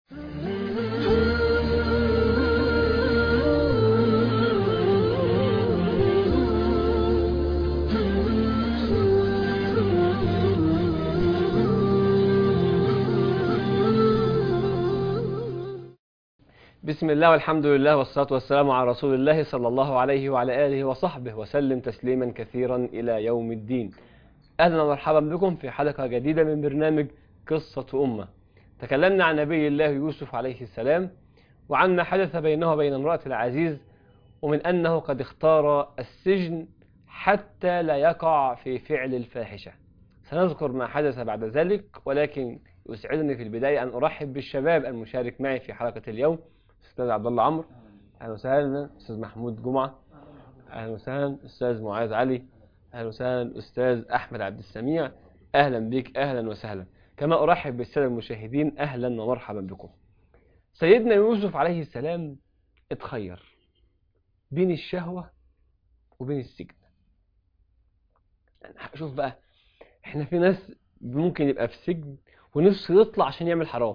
بسم الله والحمد لله والصلاة والسلام على رسول الله صلى الله عليه وعلى آله وصحبه وسلم تسليما كثيرا إلى يوم الدين أهلا ومرحبا بكم في حلقة جديدة من برنامج قصة أمة تكلمنا عن نبي الله يوسف عليه السلام وعن ما حدث بينه وبين امرأة العزيز ومن أنه قد اختار السجن حتى لا يقع في فعل الفاحشة سنذكر ما حدث بعد ذلك ولكن يسعدني في البداية أن أرحب بالشباب المشارك معي في حلقة اليوم أستاذ عبد الله عمرو أهلا وسهلا أستاذ محمود جمعة أهلا وسهلا أستاذ معاذ علي أهلا وسهلا أستاذ أحمد عبد السميع أهلا بك أهلا وسهلا كما أرحب بالسادة المشاهدين أهلا ومرحبا بكم سيدنا يوسف عليه السلام اتخير بين الشهوة وبين السجن شوف بقى احنا في ناس ممكن يبقى في سجن ونفسه يطلع عشان يعمل حرام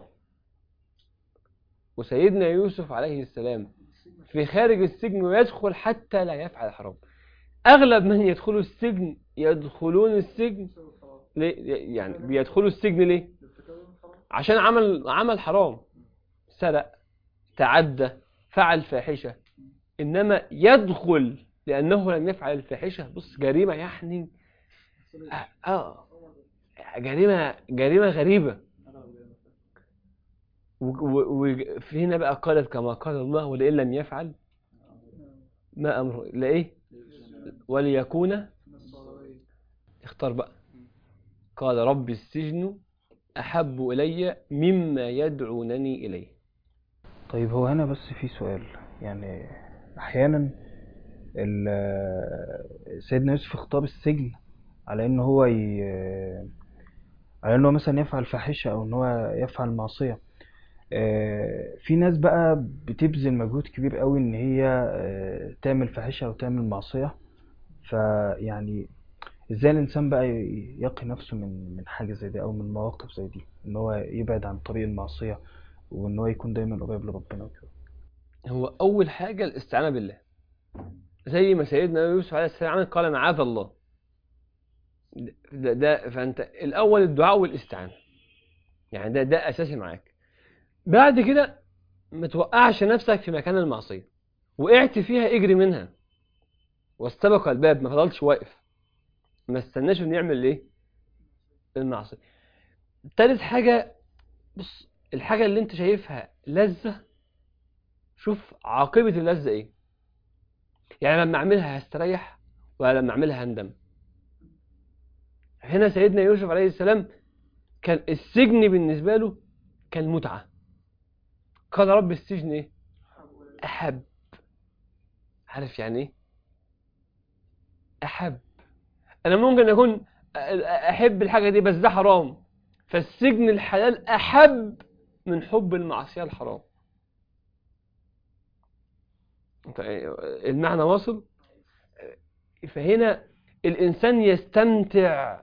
وسيدنا يوسف عليه السلام في خارج السجن ويدخل حتى لا يفعل حرام أغلب من يدخلوا السجن يدخلون السجن ليه؟ يعني بيدخلوا السجن ليه عشان عمل عمل حرام سرق تعدى فعل فاحشة إنما يدخل لأنه لم يفعل الفاحشة بص جريمة يعني آه, آه جريمة جريمة غريبة وفي هنا بقى قالت كما قال الله ولئن لم يفعل ما أمره لإيه وليكون اختار بقى قال رب السجن أحب إلي مما يدعونني إليه طيب هو هنا بس في سؤال يعني احيانا سيدنا يوسف اختار السجن على ان هو ي... على ان هو مثلا يفعل فاحشه او ان هو يفعل معصيه في ناس بقى بتبذل مجهود كبير قوي ان هي تعمل فاحشه او تعمل معصيه فيعني ازاي الانسان بقى يقي نفسه من من حاجه زي دي او من مواقف زي دي ان هو يبعد عن طريق المعصيه وان هو يكون دايما قريب لربنا وكده هو أول حاجة الاستعانة بالله زي ما سيدنا يوسف عليه السلام قال معاذ الله ده, ده فأنت الأول الدعاء والاستعانة يعني ده ده أساسي معاك بعد كده ما توقعش نفسك في مكان المعصية وقعت فيها اجري منها واستبق الباب ما فضلش واقف ما استناش انه يعمل ايه المعصية تالت حاجة بص الحاجة اللي انت شايفها لذة شوف عاقبة اللذة ايه يعني لما اعملها هستريح ولا لما اعملها هندم هنا سيدنا يوسف عليه السلام كان السجن بالنسبة له كان متعة قال رب السجن ايه احب عارف يعني ايه احب انا ممكن اكون احب الحاجة دي بس ده حرام فالسجن الحلال احب من حب المعصية الحرام المعنى واصل فهنا الانسان يستمتع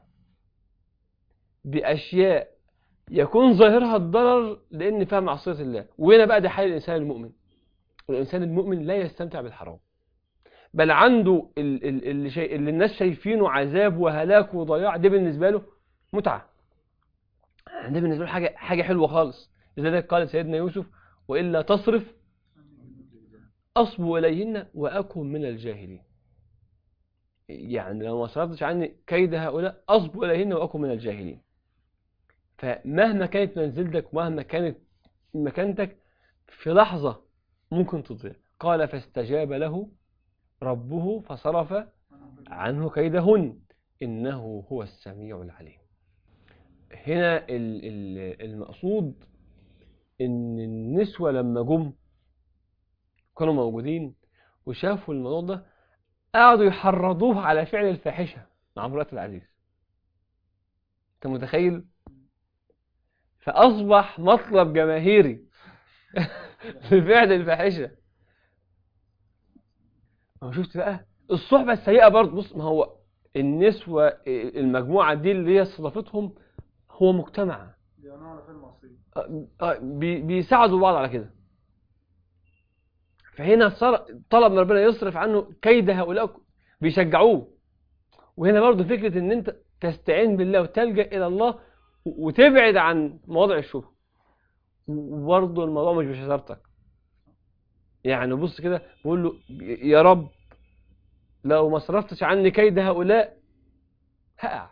باشياء يكون ظاهرها الضرر لان فيها معصيه الله وهنا بقى ده حال الانسان المؤمن الانسان المؤمن لا يستمتع بالحرام بل عنده اللي, شي... اللي الناس شايفينه عذاب وهلاك وضياع ده بالنسبه له متعه ده بالنسبه له حاجه حاجه حلوه خالص لذلك قال سيدنا يوسف والا تصرف اصب اليهن واكن من الجاهلين يعني لو ما صرفتش عني كيد هؤلاء اصب اليهن واكن من الجاهلين فمهما كانت منزلتك ومهما كانت مكانتك في لحظة ممكن تضيع قال فاستجاب له ربه فصرف عنه كيدهن إنه هو السميع العليم هنا المقصود إن النسوة لما جم كانوا موجودين وشافوا الموضوع ده قعدوا يحرضوه على فعل الفاحشة مع امرأة العزيز أنت متخيل فأصبح مطلب جماهيري لفعل الفاحشة ما شفت بقى الصحبة السيئة برضه بص ما هو النسوة المجموعة دي اللي هي استضافتهم هو مجتمع ينال في المعصية آه، آه، بي- بيساعدوا بعض على كده فهنا صار طلب من ربنا يصرف عنه كيد هؤلاء بيشجعوه وهنا برضه فكرة ان انت تستعين بالله وتلجأ الى الله و- وتبعد عن مواضع الشبهة وبرضه الموضوع مش بشطارتك يعني بص كده بقول له يا رب لو ما صرفتش عني كيد هؤلاء هقع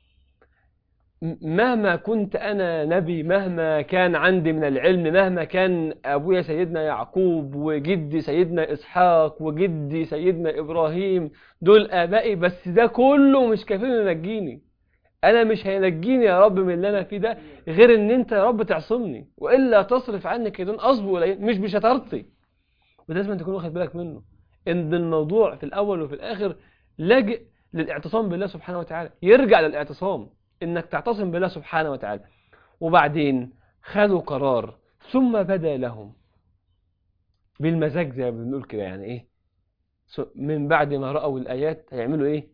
م- مهما كنت أنا نبي مهما كان عندي من العلم مهما كان أبويا سيدنا يعقوب وجدي سيدنا إسحاق وجدي سيدنا إبراهيم دول آبائي بس ده كله مش كافي إنه ينجيني أنا مش هينجيني يا رب من اللي أنا فيه ده غير إن أنت يا رب تعصمني وإلا تصرف عني كيدون أصبو إليه مش بشطارتي وده لازم تكون واخد بالك منه إن الموضوع في الأول وفي الآخر لاجئ للاعتصام بالله سبحانه وتعالى يرجع للاعتصام انك تعتصم بالله سبحانه وتعالى وبعدين خدوا قرار ثم بدا لهم بالمزاج زي ما بنقول كده يعني ايه س- من بعد ما رأوا الآيات هيعملوا ايه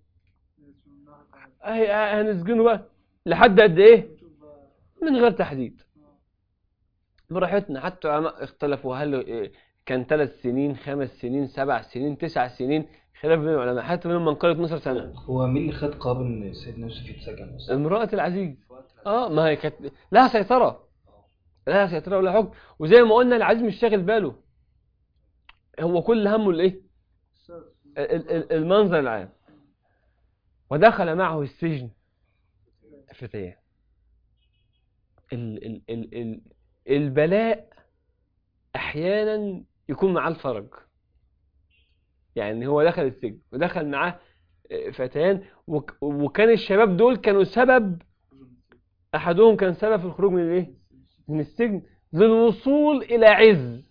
هي- هنسجنوا بقى لحد قد ايه من غير تحديد براحتنا حتى العلماء اختلفوا هل إيه كان ثلاث سنين خمس سنين سبع سنين تسع سنين خلاف بين العلماء حتى منهم من قال 12 سنة هو مين اللي خد قرار ان سيدنا يوسف يتسجن اصلا؟ امرأة العزيز اه ما هي كانت لها سيطرة لها سيطرة ولا حكم وزي ما قلنا العزيز مش شاغل باله هو كل همه الايه ال- ال- المنظر العام ودخل معه السجن فتيان ال ال ال ال البلاء احيانا يكون معاه الفرج يعني هو دخل السجن ودخل معاه فتيان وك- وكان الشباب دول كانوا سبب احدهم كان سبب في الخروج من الايه من السجن للوصول الى عز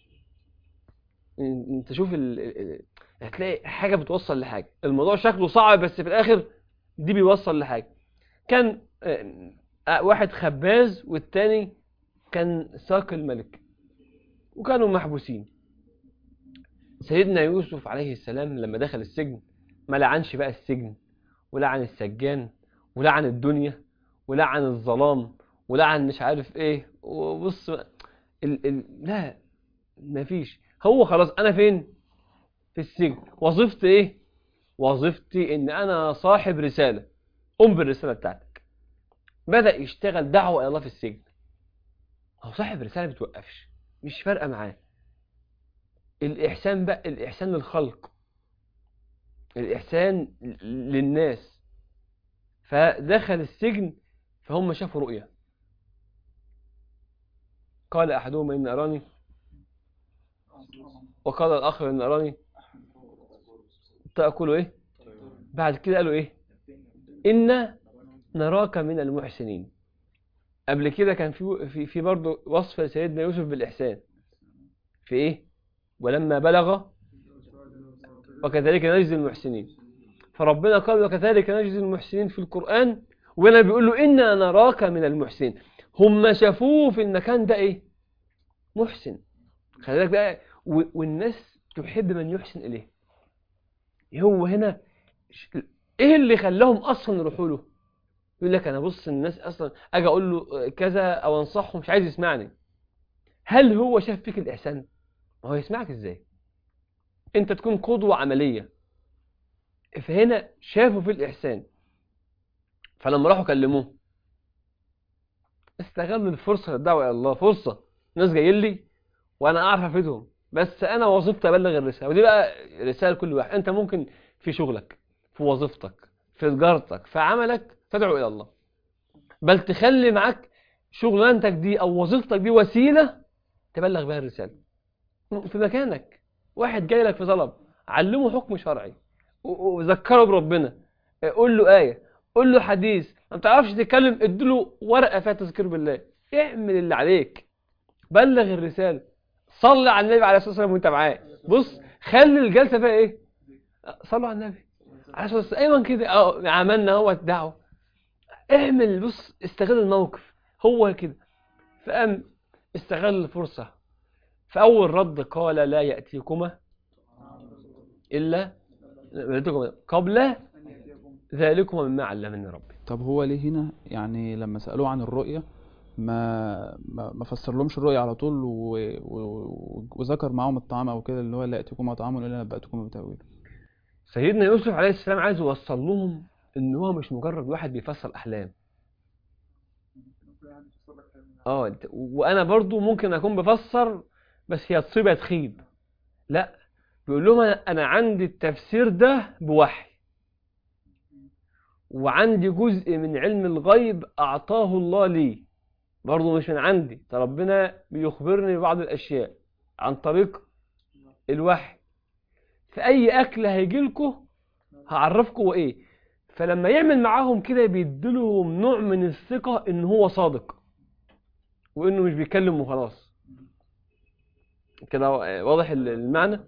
انت شوف ال... ال- هتلاقي حاجه بتوصل لحاجه الموضوع شكله صعب بس في الاخر دي بيوصل لحاجه كان آه، آه، واحد خباز والتاني كان ساق الملك وكانوا محبوسين سيدنا يوسف عليه السلام لما دخل السجن ما لعنش بقى السجن ولعن السجان ولعن الدنيا ولعن الظلام ولعن مش عارف ايه وبص بقى، ال ال لا مفيش هو خلاص انا فين في السجن وظيفتي ايه وظيفتي ان انا صاحب رسالة قم بالرسالة بتاعتك بدأ يشتغل دعوة الى الله في السجن هو صاحب رسالة بتوقفش مش فارقة معاه الإحسان بقى الإحسان للخلق الإحسان للناس فدخل السجن فهم شافوا رؤيا قال أحدهم إن أراني وقال الآخر إن أراني تأكلوا إيه بعد كده قالوا إيه إن نراك من المحسنين قبل كده كان في في في برضه وصف لسيدنا يوسف بالإحسان في إيه ولما بلغ وكذلك نجزي المحسنين فربنا قال وكذلك نجزي المحسنين في القرآن وهنا بيقول له إنا نراك من المحسنين هم شافوه في المكان ده إيه محسن خلي بالك بقى و- والناس تحب من يحسن إليه هو هنا ش- إيه اللي خلاهم أصلا يروحوا له يقول لك أنا بص الناس أصلا أجي أقول له كذا أو أنصحه مش عايز يسمعني هل هو شاف فيك الإحسان ما هو يسمعك إزاي أنت تكون قدوة عملية فهنا شافوا في الإحسان فلما راحوا كلموه استغلوا الفرصة للدعوة إلى الله فرصة ناس جايين لي وأنا أعرف أفيدهم بس أنا وظيفتي أبلغ الرسالة ودي بقى رسالة لكل واحد أنت ممكن في شغلك في وظيفتك في تجارتك في عملك تدعو إلى الله بل تخلي معاك شغلانتك دي أو وظيفتك دي وسيلة تبلغ بها الرسالة في مكانك واحد جاي لك في طلب علمه حكم شرعي و- وذكره بربنا قول له آية قول له حديث ما بتعرفش تتكلم اديله ورقة فيها تذكير بالله اعمل اللي عليك بلغ الرسالة صلي على النبي عليه الصلاة والسلام وانت معاه بص خلي الجلسة فيها ايه صلوا على النبي عليه الصلاة والسلام ايوه كده اه عملنا هو الدعوة اعمل بص استغل الموقف هو كده فقام استغل الفرصة فأول رد قال لا يأتيكما إلا يأتيكما قبل ذلكما مما علمني ربي طب هو ليه هنا يعني لما سألوه عن الرؤية ما ما, ما فسر لهمش الرؤية على طول و... و... وذكر معاهم الطعام او كده اللي هو لا يأتيكم طعام الا نبأتكم بتأويله سيدنا يوسف عليه السلام عايز يوصل لهم ان هو مش مجرد واحد بيفسر احلام اه انت- وانا برضو ممكن اكون بفسر بس هي تصيب يا تخيب لا بيقول لهم انا أنا عندي التفسير ده بوحي وعندي جزء من علم الغيب اعطاه الله لي برضو مش من عندي ده ربنا بيخبرني ببعض الاشياء عن طريق الوحي في اي اكل هيجي لكم هعرفكم هو ايه فلما يعمل معاهم كده بيديلهم نوع من الثقة ان هو صادق وانه مش بيتكلم وخلاص كده واضح ال- المعنى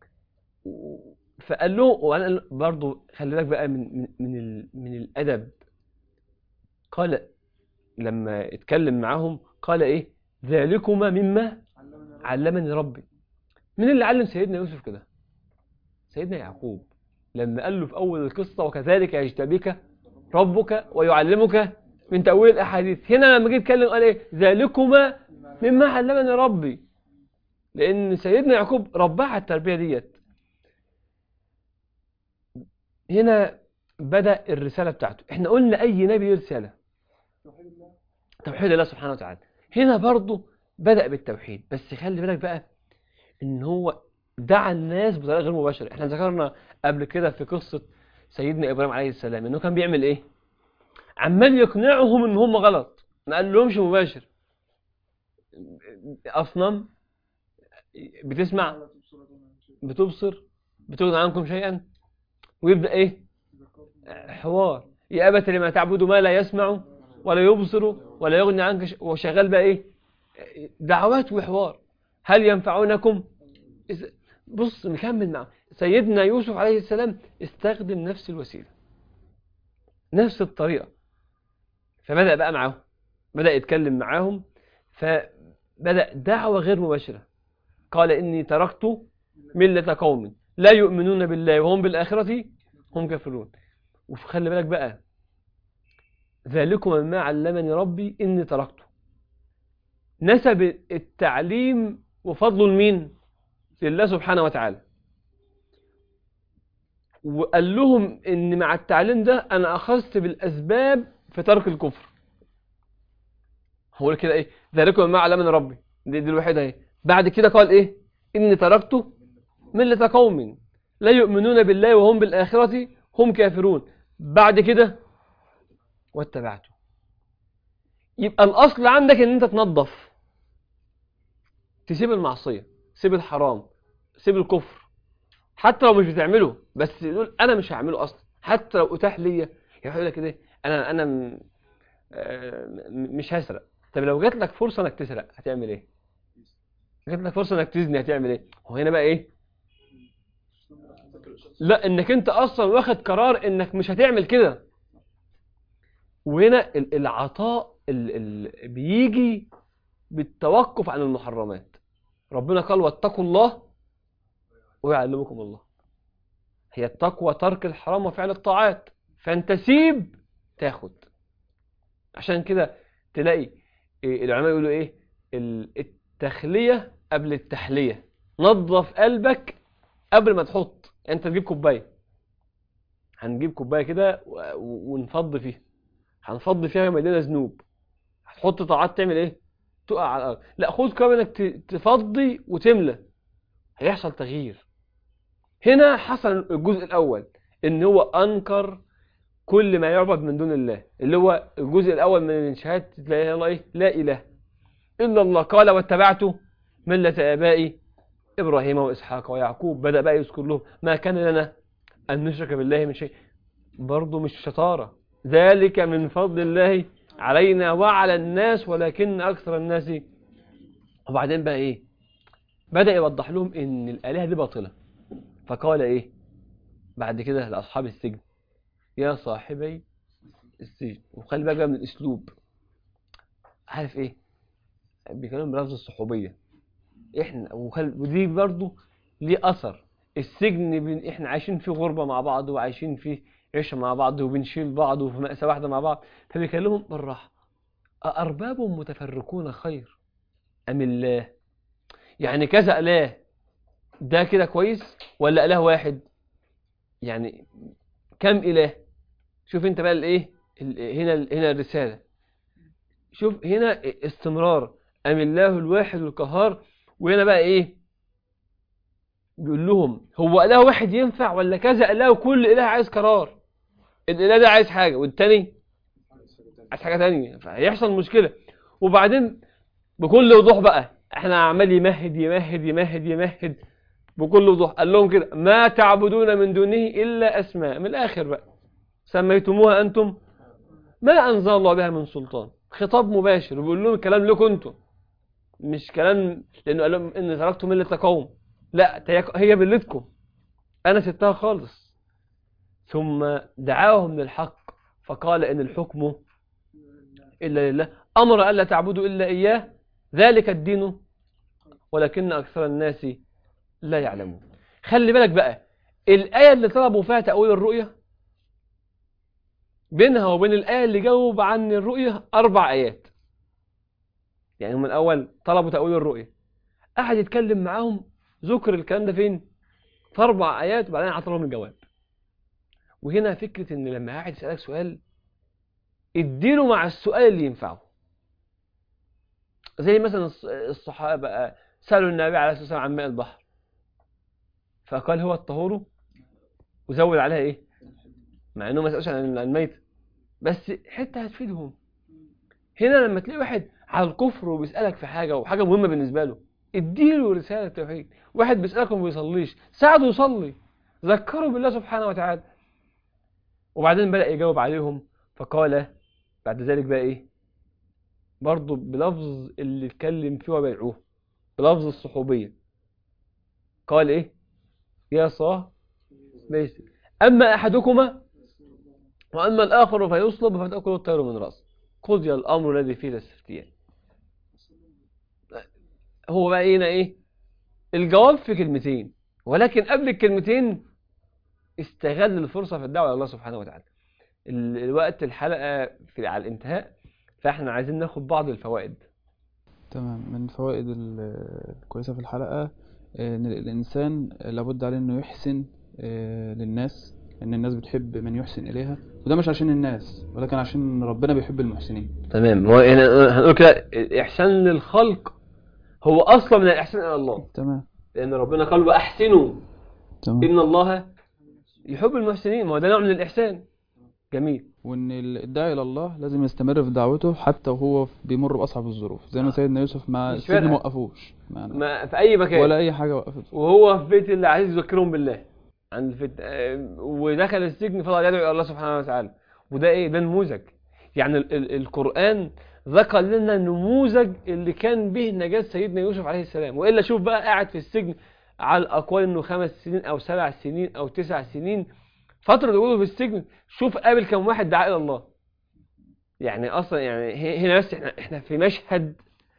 فقال له وانا برضو خلي بالك بقى من من من, ال- من الادب قال لما اتكلم معاهم قال ايه ذلكما مما علمني ربي مين اللي علم سيدنا يوسف كده سيدنا يعقوب لما قال له في اول القصه وكذلك يجتبيك ربك ويعلمك من تاويل الاحاديث هنا لما جه يتكلم قال ايه ذلكما مما علمني ربي لان سيدنا يعقوب رباه على التربيه ديت هنا بدا الرساله بتاعته احنا قلنا اي نبي له رساله توحيد الله سبحانه وتعالى هنا برضه بدا بالتوحيد بس خلي بالك بقى ان هو دعا الناس بطريقه غير مباشره احنا ذكرنا قبل كده في قصه سيدنا ابراهيم عليه السلام انه كان بيعمل ايه عمال يقنعهم ان هم غلط ما قال لهمش مباشر اصنام بتسمع بتبصر بتغني عنكم شيئا ويبدا ايه حوار يا ابت لما تعبدوا ما لا يسمع ولا يبصر ولا يغني عنك ش... وشغال بقى ايه دعوات وحوار هل ينفعونكم إذا- بص نكمل معه سيدنا يوسف عليه السلام استخدم نفس الوسيلة نفس الطريقة فبدأ بقى معاهم بدأ يتكلم معاهم فبدأ دعوة غير مباشرة قال إني تركت ملة قوم لا يؤمنون بالله وهم بالآخرة هم كافرون وخلي بالك بقى ذلكم مما علمني ربي إني تركته نسب التعليم وفضل لمين لله سبحانه وتعالى وقال لهم ان مع التعليم ده انا اخذت بالاسباب في ترك الكفر هو كده ايه ذلكم ما علمني ربي دي, دي الوحيده اهي بعد كده قال ايه اني تركت مله قوم لا يؤمنون بالله وهم بالاخره هم كافرون بعد كده واتبعته يبقى الاصل عندك ان انت تنظف تسيب المعصيه سيب الحرام سيب الكفر حتى لو مش بتعمله بس يقول انا مش هعمله اصلا حتى لو اتاح ليا يقول لك كده انا انا م- آه، م- مش هسرق طب لو جات لك فرصه انك تسرق هتعمل ايه جات لك فرصه انك تزني هتعمل ايه هو هنا بقى ايه لا انك انت اصلا واخد قرار انك مش هتعمل كده وهنا ال- العطاء ال- ال- بيجي بالتوقف عن المحرمات ربنا قال واتقوا الله ويعلمكم الله هي التقوى ترك الحرام وفعل الطاعات فانت سيب تاخد عشان كده تلاقي إيه العلماء يقولوا ايه ال- التخلية قبل التحلية نظف قلبك قبل ما تحط انت تجيب كوباية هنجيب كوباية كده و- و- ونفض فيها هنفض فيها مليانة ذنوب هتحط طاعات تعمل ايه تقع على الارض لا خد كمان انك ت- تفضي وتملى هيحصل تغيير هنا حصل الجزء الاول ان هو انكر كل ما يعبد من دون الله اللي هو الجزء الاول من شهاده لا اله الا الله إيه؟ لا اله الا الله قال واتبعت مله ابائي ابراهيم واسحاق ويعقوب بدا بقى يذكر لهم ما كان لنا ان نشرك بالله من شيء برضه مش شطاره ذلك من فضل الله علينا وعلى الناس ولكن اكثر الناس وبعدين بقى ايه بدأ يوضح لهم ان الآلهة دي باطلة فقال ايه بعد كده لأصحاب السجن يا صاحبي السجن وخلي بالك بقى من الأسلوب عارف ايه بيتكلم بلفظ الصحوبية احنا وخل... ودي برضو ليه أثر السجن بين... احنا عايشين في غربة مع بعض وعايشين في عيشة مع بعض وبنشيل بعض وفي مأساة واحدة مع بعض فبيكلمهم بالراحة أأرباب متفرقون خير أم الله يعني كذا إله ده كده كويس ولا إله واحد يعني كم إله شوف انت بقى الايه ال- هنا هنا الرسالة شوف هنا استمرار أم الله الواحد القهار وهنا بقى ايه بيقول لهم هو إله واحد ينفع ولا كذا إله وكل إله عايز قرار الإله ده عايز حاجة والتاني عايز حاجة تانية فهيحصل مشكلة وبعدين بكل وضوح بقى احنا عمال يمهد يمهد يمهد يمهد بكل وضوح قال لهم كده ما تعبدون من دونه إلا أسماء من الآخر بقى سميتموها أنتم ما أنزل الله بها من سلطان خطاب مباشر وبيقول لهم الكلام لكم أنتم مش كلام لأنه قال لهم إن تركتم ملة قوم لا تيك- هي ملتكم أنا سبتها خالص ثم دعاهم للحق فقال إن الحكم إلا لله أمر ألا تعبدوا إلا إياه ذلك الدين ولكن أكثر الناس لا يعلمون خلي بالك بقى الآية اللي طلبوا فيها تأويل الرؤية بينها وبين الآية اللي جاوب عن الرؤية أربع آيات يعني هم الأول طلبوا تأويل الرؤية قعد يتكلم معاهم ذكر الكلام ده فين في أربع آيات وبعدين عطى لهم الجواب وهنا فكرة إن لما قاعد يسألك سؤال اديله مع السؤال اللي ينفعه زي مثلا الص- الصحابة سألوا النبي عليه الصلاة والسلام عن ماء البحر فقال هو الطهور وزود عليها ايه مع انه ما سألش عن الميت بس حتة هتفيدهم هنا لما تلاقي واحد على الكفر وبيسألك في حاجة وحاجة مهمة بالنسبة له اديله رسالة التوحيد واحد بيسألك وما بيصليش ساعده يصلي ذكره بالله سبحانه وتعالى وبعدين بدأ يجاوب عليهم فقال بعد ذلك بقى ايه برضه بلفظ اللي اتكلم فيه وبيعوه بلفظ الصحوبية قال ايه يا صاه ليس اما احدكما واما الاخر فيصلب فتاكل الطير من راسه قضي الامر الذي فيه الاستفتيان هو بقى هنا ايه الجواب في كلمتين ولكن قبل الكلمتين استغل الفرصة في الدعوة إلى الله سبحانه وتعالى ال- الوقت الحلقة في على الانتهاء فاحنا عايزين ناخد بعض الفوائد تمام من فوائد ال- الكويسة في الحلقة آه، إن الإنسان لابد عليه إنه يحسن آه، للناس إن الناس بتحب من يحسن إليها وده مش عشان الناس ولكن عشان ربنا بيحب المحسنين تمام هو هنا هنقول كده الإحسان للخلق هو أصلا من الإحسان إلى الله تمام لأن ربنا قال وأحسنوا تمام إن الله يحب المحسنين ما هو ده نوع من الإحسان جميل وإن الداعي إلى الله لازم يستمر في دعوته حتى وهو بيمر بأصعب الظروف زي ما سيدنا يوسف مع مش السجن فارقة. ما وقفوش معنا. ما في أي مكان ولا أي حاجة وقفته وهو في بيت اللي عايز يذكرهم بالله عند الفت... آه، ودخل السجن فضل يدعو الى الله سبحانه وتعالى وده ايه ده نموذج يعني ال ال القرآن ذكر لنا النموذج اللي كان به نجاة سيدنا يوسف عليه السلام والا شوف بقى قاعد في السجن على الاقوال انه خمس سنين او سبع سنين او تسع سنين فترة وجوده في السجن شوف قابل كم واحد دعا الى الله يعني اصلا يعني ه- هنا بس احنا احنا في مشهد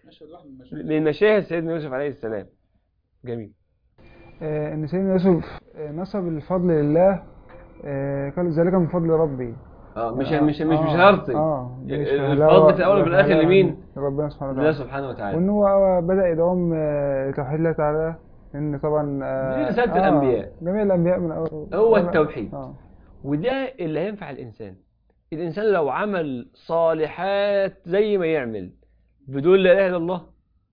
من مشاهد سيدنا يوسف عليه السلام جميل آه، ان سيدنا يوسف آه، نسب الفضل لله آه، قال ذلك من فضل ربي اه مش آه، مش مش آه، بشهرتي اه مش الفضل فهلاوة- في الاول وفي الاخر فهلاوة لمين؟ من ربنا سبحانه لله وتعالى سبحانه وتعالى وان هو بدأ يدعوهم آه، لتوحيد الله تعالى ان طبعا آه، دي رسالة الأنبياء. جميع الانبياء من اول هو التوحيد. اه وده اللي هينفع الانسان الانسان لو عمل صالحات زي ما يعمل بدون لا اله الا الله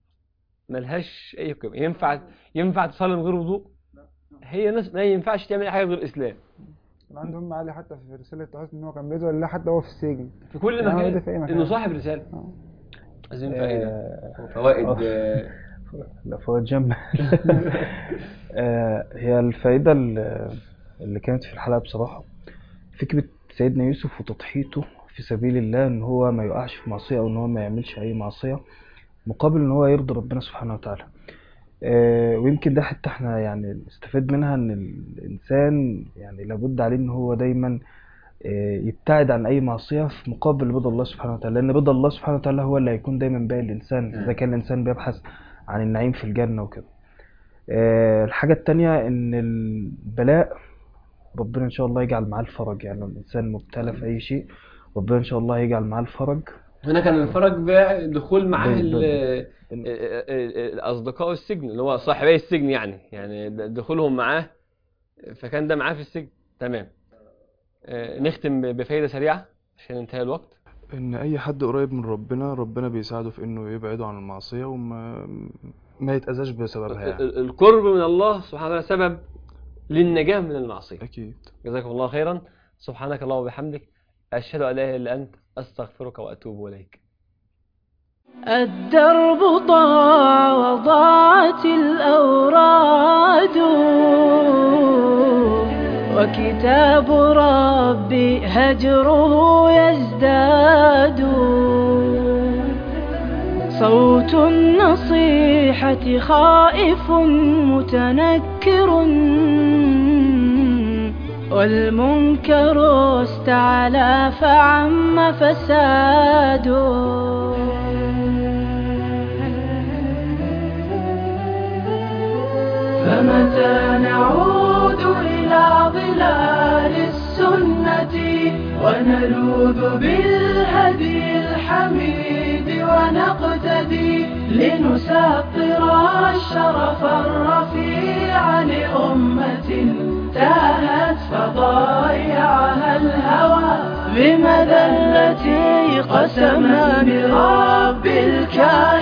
ملهاش اي قيمه ينفع ينفع تصلي من غير وضوء هي ناس ما ينفعش تعمل اي حاجه غير اسلام كان عندهم علي حتى في رسالة التوحيد ان هو كان بيدعو لله حتى وهو في السجن في كل يعني هو مكان ده في أي مكان. انه صاحب رساله آه. عايزين فائده آه، فوائد آه. آه، لا فوائد جنب آه، هي الفائدة ال- اللي كانت في الحلقة بصراحة فكرة سيدنا يوسف وتضحيته في سبيل الله ان هو ما يقعش في معصية او ان هو ما يعملش اي معصية مقابل ان هو يرضي ربنا سبحانه وتعالى آه، ويمكن ده حتى احنا يعني نستفاد منها ان الانسان يعني لابد عليه ان هو دايما آه، يبتعد عن اي معصية في مقابل رضا الله سبحانه وتعالى لان رضا الله سبحانه وتعالى هو اللي هيكون دايما باقي الانسان اذا كان الانسان بيبحث عن النعيم في الجنة وكده آه، الحاجة التانية ان البلاء ربنا ان شاء الله يجعل معاه الفرج يعني لو الانسان مبتلى في اي شيء ربنا ان شاء الله يجعل معاه الفرج هنا كان الفرج بدخول معاه ب- ال- ب- ال- ال- الاصدقاء السجن اللي هو صاحبي السجن يعني يعني د- دخولهم معاه فكان ده معاه في السجن تمام آه، نختم ب- بفايدة سريعة عشان انتهى الوقت ان اي حد قريب من ربنا ربنا بيساعده في انه يبعده عن المعصية وما ما يتأذاش بسببها ال- يعني ال- القرب من الله سبحانه وتعالى سبب للنجاة من المعصية اكيد جزاكم الله خيرا سبحانك اللهم وبحمدك أشهد أن لا إله إلا أنت أستغفرك وأتوب إليك الدرب ضاع وضاعت الأوراد وكتاب ربي هجره يزداد صوت النصيحة خائف متنكر والمنكر استعلى فعم فساد فمتى نعود إلى ظلال السنة ونلوذ بالهدي الحميد ونقتدي لنسطر الشرف الرفيع لأمة تاهت فضايعها الهوى بمذلة قسما برب الكائنات